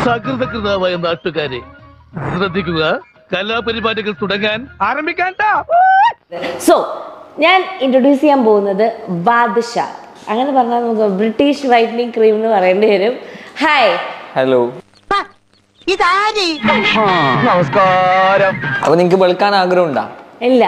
സകൃതകൃതമായ നാട്ടുകാരെ ശ്രദ്ധിക്കുക കലാപരിപാടികൾ തുടങ്ങാൻ ആരംഭിക്കാൻ സോ ഞാൻ ഇൻട്രൊഡ്യൂസ് ചെയ്യാൻ പോകുന്നത് ബാദ്ഷ അങ്ങനെ പറഞ്ഞാൽ നമുക്ക് ബ്രിട്ടീഷ് വൈറ്റനിങ് ക്രീം എന്ന് പറയേണ്ടി വരും ഹായ് ഹലോ നമസ്കാരം അപ്പൊ നിങ്ങക്ക് വെളുക്കാൻ ആഗ്രഹം ഉണ്ടാ ഇല്ല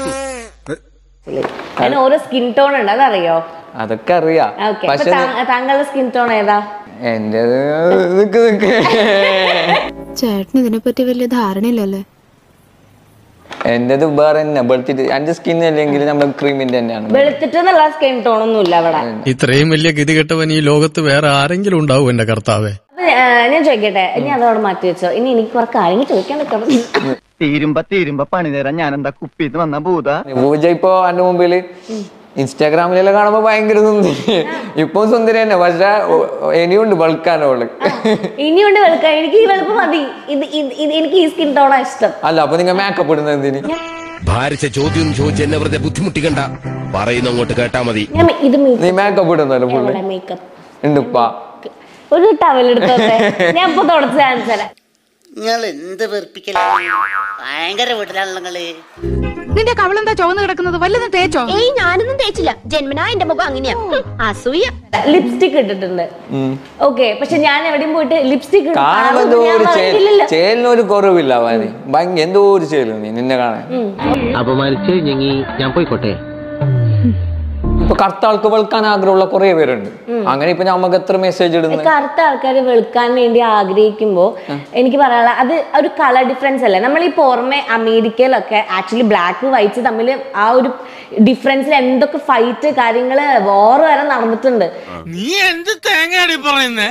അതിന് ഓരോ സ്കിൻ ടോൺ ഉണ്ട് അതറിയോ അതൊക്കെ അറിയാ ഓക്കെ പക്ഷെ താങ്കളുടെ സ്കിൻ ടോൺ ഏതാ എന്റെ നിക്ക് നിക്ക് ചേട്ടന് ഇതിനെപ്പറ്റി വലിയ ധാരണയില്ലല്ലേ എന്റേത് വേറെ തന്നെ വെളുത്തിട്ട് എന്റെ സ്കിൻ അല്ലെങ്കിൽ നമ്മുടെ ക്രീമിന്റെ തന്നെയാണ് വെളുത്തിട്ട് എന്നുള്ള സ്കിൻ ടോൺ ഒന്നും ഇല്ല അവിടെ ഇത്രയും വലിയ ഗതികെട്ടവൻ ഈ ലോകത്ത് വേറെ ആരെങ്കിലും ഉണ്ടാവും എന്റെ കർത്താവേ അപ്പൊ ആ, ഞാൻ ചോദിക്കട്ടെ ഇനി അതോടെ മാറ്റി വെച്ചോ ഇനി എനിക്ക് കുറെ കാര്യങ്ങൾ ചോദിക്കാൻ നിൽക്കണം തീരുമ്പ തീരുമ്പ പണി തരാൻ ഞാൻ എന്താ കുപ്പിന്ന് വന്ന ഭൂത പൂജ ഇപ്പൊ എന്റെ മുമ്പില് ഇൻസ്റ്റാഗ്രാമിലെല്ലാം കാണുമ്പോ ഭയങ്കര സുന്ദരി ഇപ്പൊ സുന്ദരി തന്നെ പക്ഷെ ഇനിയുണ്ട് വെളുക്കാനോള് ഇനിയുണ്ട് വെളുക്കാൻ എനിക്ക് ഈ വെളുപ്പ് മതി ഇത് ഇത്- ഇത് എനിക്ക് ഈ സ്കിൻ ടോണാ ഇഷ്ടം അല്ല അപ്പൊ നിങ്ങ മേക്കപ്പ് ഇടുന്നത് എന്തിന് ഭാരിച്ച ചോദ്യം ചോദിച്ച് എന്നെ വെറുതെ ബുദ്ധിമുട്ടിക്കണ്ട പറയുന്ന അങ്ങോട്ട് കേട്ടാ മതി ഞാൻ ഇത് നീ മേക്കപ്പ് ഇടുന്നല്ലോ ഫുള്ള് മേക്കപ്പ് ഉണ്ടുപ്പാ ഒരു ടവൽ എടുത്തോട്ടെ ഞാൻ ഇപ്പൊ തുടച്ച് കാണിച്ചു തരാം നിങ്ങൾ എന്ത് വെറുപ്പിക്കലാണ് ഭയങ്കര വീട്ടിലാണല്ലോ നിങ്ങള് നിന്റെ കവളെന്താ ചുവന്ന് കിടക്കുന്നത് വല്ലതും തേച്ചോ ഏയ് ഞാനൊന്നും തേച്ചില്ല ജന്മനാ എന്റെ മുഖം അങ്ങനെയാ ഹും, അസൂയ ലിപ്സ്റ്റിക് ഇട്ടിട്ടുണ്ട് ഓക്കെ പക്ഷെ ഞാൻ എവിടെയും പോയിട്ട് ലിപ്സ്റ്റിക് കാണുമ്പോ എന്തോ ഒരു ചേലിന് ഒരു കുറവില്ല അവന് ഭയങ്കര എന്തോ ഒരു ചേലും നീ നിന്നെ കാണാൻ അപമാനിച്ച് ഞങ്ങി ഞാൻ പോയിക്കോട്ടെ ഇപ്പൊ കറുത്ത ആൾക്ക് വെളുക്കാൻ ആഗ്രഹമുള്ള കുറെ പേരുണ്ട് അങ്ങനെ ഇപ്പൊ നമുക്ക് എത്ര മെസ്സേജ് ഇടുന്നത് കറുത്ത ആൾക്കാർ വെളുക്കാൻ വേണ്ടി ആഗ്രഹിക്കുമ്പോൾ എനിക്ക് പറയാനുള്ള അത് ഒരു കളർ ഡിഫറൻസ് അല്ലേ നമ്മൾ ഈ പുറമെ അമേരിക്കയിലൊക്കെ ആക്ച്വലി ബ്ലാക്ക് വൈറ്റ്സ് തമ്മിൽ ആ ഒരു ഡിഫറൻസിൽ എന്തൊക്കെ ഫൈറ്റ് കാര്യങ്ങള് വോർ വരെ നടന്നിട്ടുണ്ട് നീ എന്ത് തേങ്ങയാടി പറയുന്നേ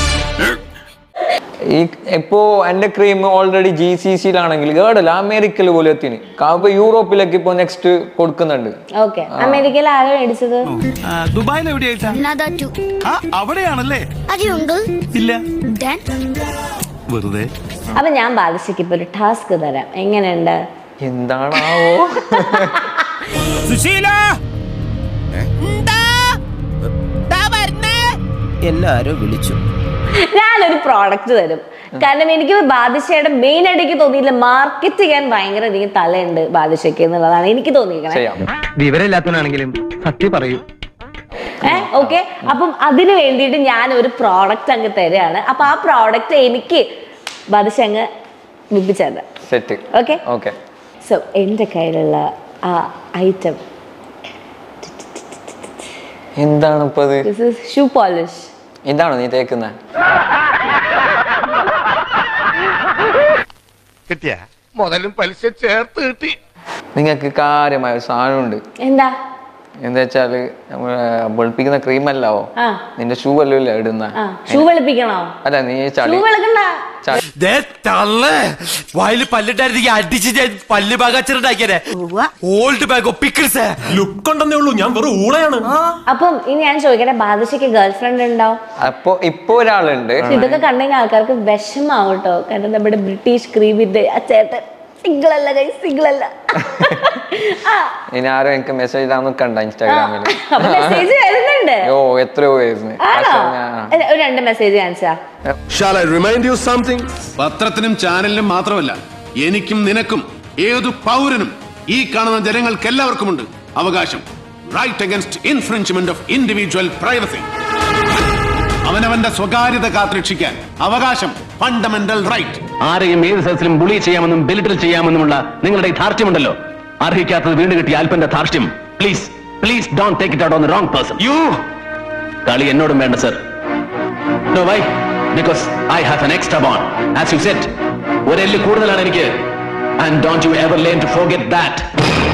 ഈ ഇപ്പോ എന്റെ ക്രീം ഓൾറെഡി ജി സി സിയിലാണെങ്കിൽ കേടല്ല അമേരിക്കയിൽ പോലും എത്തിന് ഇപ്പൊ യൂറോപ്പിലേക്ക് ഇപ്പൊ നെക്സ്റ്റ് കൊടുക്കുന്നുണ്ട് ഓക്കെ അമേരിക്കയിൽ ആകെ മേടിച്ചത് ദുബായിൽ എവിടെയായിട്ടാ ആ അവിടെയാണല്ലേ ഇല്ല വെറുതെ അപ്പൊ ഞാൻ ബാദശയ്ക്ക് ഇപ്പൊ ഒരു ടാസ്ക് തരാം എങ്ങനെയുണ്ട് എന്താണാവോ സുശീല എല്ലാരും വിളിച്ചു ഞാനൊരു പ്രോഡക്റ്റ് തരും കാരണം എനിക്ക് ബാദിഷയുടെ മെയിൻ ആയിട്ട് എനിക്ക് തോന്നിയില്ല മാർക്കറ്റ് ചെയ്യാൻ ഭയങ്കര അധികം തലയുണ്ട് ബാദിഷയ്ക്ക് എന്നുള്ളതാണ് എനിക്ക് തോന്നിയിരിക്കുന്നത് ചെയ്യാം വിവരമില്ലാത്തവനാണെങ്കിലും സത്യം പറയൂ ഏഹ് ഓക്കെ അപ്പം അതിന് വേണ്ടിയിട്ട് ഞാൻ ഒരു പ്രോഡക്റ്റ് അങ്ങ് തരികയാണ് അപ്പൊ ആ പ്രോഡക്റ്റ് എനിക്ക് ബാദിഷ അങ്ങ് വിപ്പിച്ചത് സെറ്റ് ഓക്കെ ഓക്കെ സോ എൻ്റെ കയ്യിലുള്ള ആ ഐറ്റം എന്താണ് ഇപ്പൊ ഇത് ദിസ് ഇസ് ഷൂ പോളിഷ് ഇതാണോ നീ തേക്കുന്ന കിട്ടിയ മുതലും പലിശ ചേർത്ത് കിട്ടി നിങ്ങൾക്ക് കാര്യമായ ഒരു സാധനമുണ്ട് എന്താ എന്താ വെച്ചാല് നമ്മള് വെളുപ്പിക്കുന്ന ക്രീം അല്ലാവോ ആ നിന്റെ ഷൂ അല്ലോ ഇല്ല ഇടുന്ന ആ ഷൂ വെളുപ്പിക്കണോ അല്ല നീ ഷൂ ചളി വെളുക്കണ്ട വായില് പല്ലിട്ടായിരുന്നെങ്കിൽ അടിച്ച് ഞാൻ പല്ല് ബാഗാച്ചിട്ടുണ്ടാക്കിയേ ഓൾഡ് ബാഗോ പിക്കിൾസ് ലുക്ക് ഉണ്ടെന്നേ ഉള്ളൂ ഞാൻ വെറും ഊളയാണ് അപ്പം ഇനി ഞാൻ ചോദിക്കട്ടെ ബാദശയ്ക്ക് ഗേൾ ഫ്രണ്ട് ഉണ്ടാവും അപ്പൊ ഇപ്പൊ ഒരാളുണ്ട് പക്ഷെ ഇതൊക്കെ കണ്ടുകഴിഞ്ഞാൽ ആൾക്കാർക്ക് വിഷമാവും കേട്ടോ കാരണം നമ്മുടെ ബ്രിട്ടീഷ് ക്രീമിന്റെ ആ ചേട്ടൻ സിംഗിൾ അല്ല കൈ സിംഗിൾ അല്ല ആ ഇനി ആരും എനിക്ക് മെസ്സേജ് ഇടാൻ നിൽക്കണ്ട ഇൻസ്റ്റാഗ്രാമിൽ അപ്പൊ മെസ്സേജ് വരുന്നുണ്ട് ഓ എത്രയോ വരുന്നു ആണോ പക്ഷെ ഞാൻ ഒരു- ഒരു രണ്ട് മെസ്സേജ് കാണിച്ചാ shall I remind you something പത്രത്തിനും ചാനലിനും മാത്രമല്ല എനിക്കും നിനക്കും ഏതു പൗരനും ഈ കാണുന്ന ജനങ്ങൾക്കെല്ലാവർക്കുമുണ്ട് അവകാശം right against infringement of individual privacy അവനവന്റെ സ്വകാര്യത കാത്തുരക്ഷിക്കാൻ അവകാശം ഫണ്ടമെന്റൽ റൈറ്റ് ആരെയും ഏത് സദസ്സിലും ബുളി ചെയ്യാമെന്നും ബെലിറ്റൽ ചെയ്യാമെന്നുമുള്ള നിങ്ങളുടെ ഈ ധാർഷ്ട്യമുണ്ടല്ലോ അർഹിക്കാത്തത് വീണ്ടും കിട്ടിയ അല്പന്റെ ധാർഷ്ട്യം please please don't take it out on wrong person you കളി എന്നോടും വേണ്ട sir no why because I have an extra bone as you said ഒരെല്ല് കൂടുതലാണ് എനിക്ക് and don't you ever learn to forget that